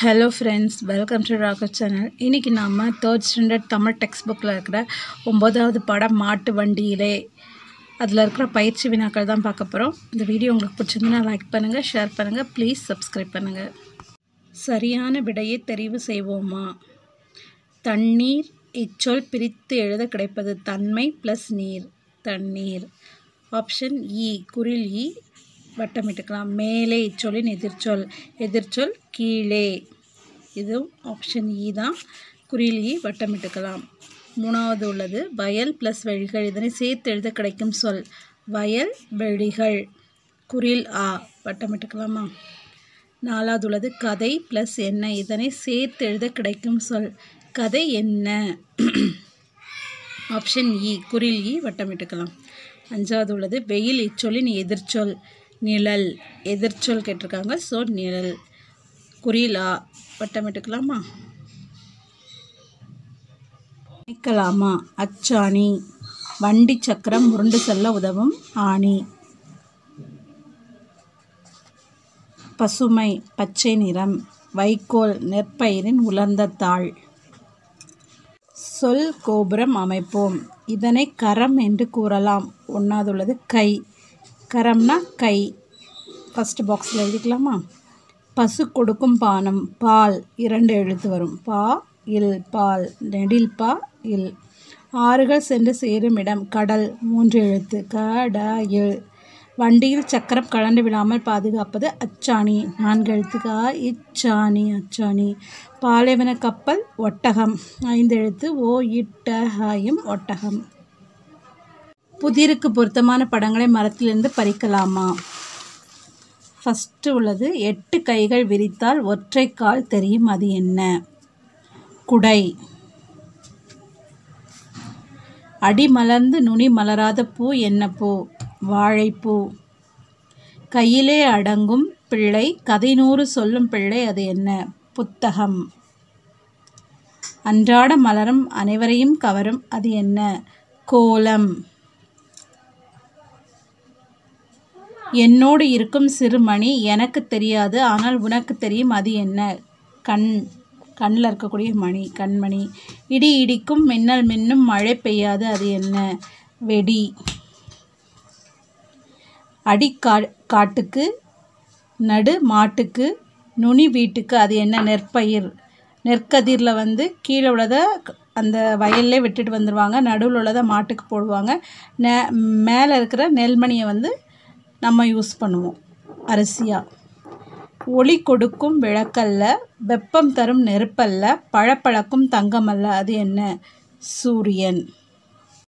hello friends welcome to rocket channel இன்றைக்கி நாம் third standard Tamil text புக்கில் இருக்கிற ஒம்பதாவது பாடம் மாட்டு வண்டியிலே அதில் இருக்கிற பயிற்சி வினாக்கள் தான் பார்க்க போகிறோம் இந்த வீடியோ உங்களுக்கு பிடிச்சிருந்ததுன்னா லைக் பண்ணுங்கள் ஷேர் பண்ணுங்கள் ப்ளீஸ் சப்ஸ்கிரைப் பண்ணுங்கள் சரியான விடையை தெரிவு செய்வோமா தண்ணீர் இச்சொல் பிரித்து எழுத கிடைப்பது தன்மை ப்ளஸ் நீர் தண்ணீர் ஆப்ஷன் இ குரில் இ வட்டமிட்டுக்கலாம் மேலே இச்சொல்லின் எதிர்ச்சொல் எதிர்ச்சொல் கீழே இதுவும் ஆப்ஷன் இ தான் குறில் இ வட்டமிட்டுக்கலாம் மூணாவது உள்ளது வயல் ப்ளஸ் வெளிகள் இதனை சேர்த்து எழுத கிடைக்கும் சொல் வயல் வெளிகள் குரில் ஆ வட்டமிட்டுக்கலாமா நாலாவது உள்ளது கதை ப்ளஸ் என்ன இதனை சேர்த்து எழுத கிடைக்கும் சொல் கதை என்ன ஆப்ஷன் இ குரில் இ வட்டமிட்டுக்கலாம் அஞ்சாவது உள்ளது வெயில் இச்சொல்லின் எதிர்ச்சொல் நிழல் எதிர்ச்சொல் கேட்டிருக்காங்க ஸோ நிழல் குறிலா வட்டமிட்டுக்கலாமா நிற்கலாமா அச்சாணி வண்டி சக்கரம் உருண்டு செல்ல உதவும் ஆணி பசுமை பச்சை நிறம் வைக்கோல் நெற்பயிரின் உலர்ந்த தாள் சொல் கோபுரம் அமைப்போம் இதனை கரம் என்று கூறலாம் ஒன்றாவது உள்ளது கை கரம்னா கை ஃபஸ்ட்டு பாக்ஸில் எழுதிக்கலாமா பசு கொடுக்கும் பானம் பால் இரண்டு எழுத்து வரும் பா இல் பால் நெடில் பா இல் ஆறுகள் சென்று சேரும் இடம் கடல் மூன்று எழுத்து கட இல் வண்டியில் சக்கரம் கலண்டு விடாமல் பாதுகாப்பது அச்சாணி நான்கு எழுத்துக்கா இச்சாணி அச்சாணி பாலைவன கப்பல் ஒட்டகம் ஐந்து எழுத்து ஓ இட்டஹாயும் ஒட்டகம் புதிருக்கு பொருத்தமான படங்களை மரத்திலிருந்து பறிக்கலாமா ஃபஸ்ட்டு உள்ளது எட்டு கைகள் விரித்தால் ஒற்றை கால் தெரியும் அது என்ன குடை அடி மலர்ந்து நுனி மலராத பூ என்ன பூ வாழைப்பூ கையிலே அடங்கும் பிள்ளை கதை நூறு சொல்லும் பிள்ளை அது என்ன புத்தகம் அன்றாட மலரும் அனைவரையும் கவரும் அது என்ன கோலம் என்னோடு இருக்கும் சிறுமணி எனக்கு தெரியாது ஆனால் உனக்கு தெரியும் அது என்ன கண் கண்ணில் இருக்கக்கூடிய மணி கண்மணி இடி இடிக்கும் மின்னல் மின்னும் மழை பெய்யாது அது என்ன வெடி அடி கா காட்டுக்கு நடு மாட்டுக்கு நுனி வீட்டுக்கு அது என்ன நெற்பயிர் நெற்கதிரில் வந்து கீழே உள்ளதை அந்த வயல்லே விட்டுட்டு வந்துடுவாங்க நடுவில் உள்ளதை மாட்டுக்கு போடுவாங்க நே மேலே இருக்கிற நெல்மணியை வந்து நம்ம யூஸ் பண்ணுவோம் அரிசியாக ஒளி கொடுக்கும் விளக்கல்ல வெப்பம் தரும் நெருப்பல்ல பழப்பழக்கும் தங்கமல்ல அது என்ன சூரியன்